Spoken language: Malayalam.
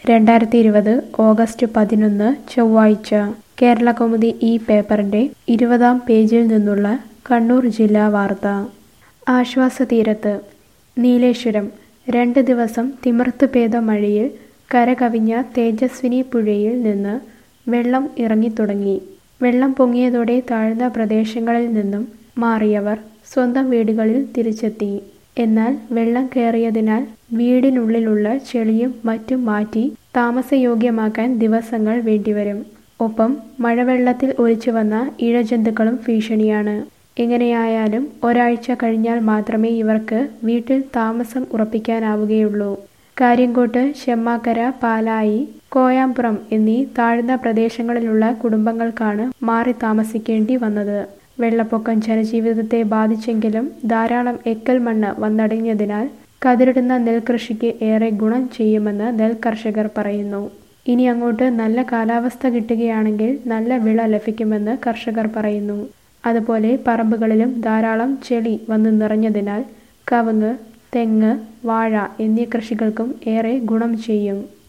രണ്ടായിരത്തി ഇരുപത് ഓഗസ്റ്റ് പതിനൊന്ന് ചൊവ്വാഴ്ച കേരളകൗമുദി ഈ പേപ്പറിന്റെ ഇരുപതാം പേജിൽ നിന്നുള്ള കണ്ണൂർ ജില്ലാ വാർത്ത ആശ്വാസതീരത്ത് നീലേശ്വരം രണ്ട് ദിവസം തിമിർത്ത് പെയ്ത മഴയിൽ കരകവിഞ്ഞ തേജസ്വിനി പുഴയിൽ നിന്ന് വെള്ളം ഇറങ്ങിത്തുടങ്ങി വെള്ളം പൊങ്ങിയതോടെ താഴ്ന്ന പ്രദേശങ്ങളിൽ നിന്നും മാറിയവർ സ്വന്തം വീടുകളിൽ തിരിച്ചെത്തി എന്നാൽ വെള്ളം കയറിയതിനാൽ വീടിനുള്ളിലുള്ള ചെളിയും മറ്റും മാറ്റി താമസയോഗ്യമാക്കാൻ ദിവസങ്ങൾ വേണ്ടിവരും ഒപ്പം മഴവെള്ളത്തിൽ ഒലിച്ചു വന്ന ഇഴജന്തുക്കളും ഭീഷണിയാണ് എങ്ങനെയായാലും ഒരാഴ്ച കഴിഞ്ഞാൽ മാത്രമേ ഇവർക്ക് വീട്ടിൽ താമസം ഉറപ്പിക്കാനാവുകയുള്ളൂ കാര്യങ്കോട്ട് ചെമ്മാക്കര പാലായി കോയാമ്പുറം എന്നീ താഴ്ന്ന പ്രദേശങ്ങളിലുള്ള കുടുംബങ്ങൾക്കാണ് മാറി താമസിക്കേണ്ടി വന്നത് വെള്ളപ്പൊക്കം ജനജീവിതത്തെ ബാധിച്ചെങ്കിലും ധാരാളം എക്കൽ മണ്ണ് വന്നടങ്ങിയതിനാൽ കതിരിടുന്ന നെൽകൃഷിക്ക് ഏറെ ഗുണം ചെയ്യുമെന്ന് നെൽകർഷകർ പറയുന്നു ഇനി അങ്ങോട്ട് നല്ല കാലാവസ്ഥ കിട്ടുകയാണെങ്കിൽ നല്ല വിള ലഭിക്കുമെന്ന് കർഷകർ പറയുന്നു അതുപോലെ പറമ്പുകളിലും ധാരാളം ചെളി വന്നു നിറഞ്ഞതിനാൽ കവുങ്ങ് തെങ്ങ് വാഴ എന്നീ കൃഷികൾക്കും ഏറെ ഗുണം ചെയ്യും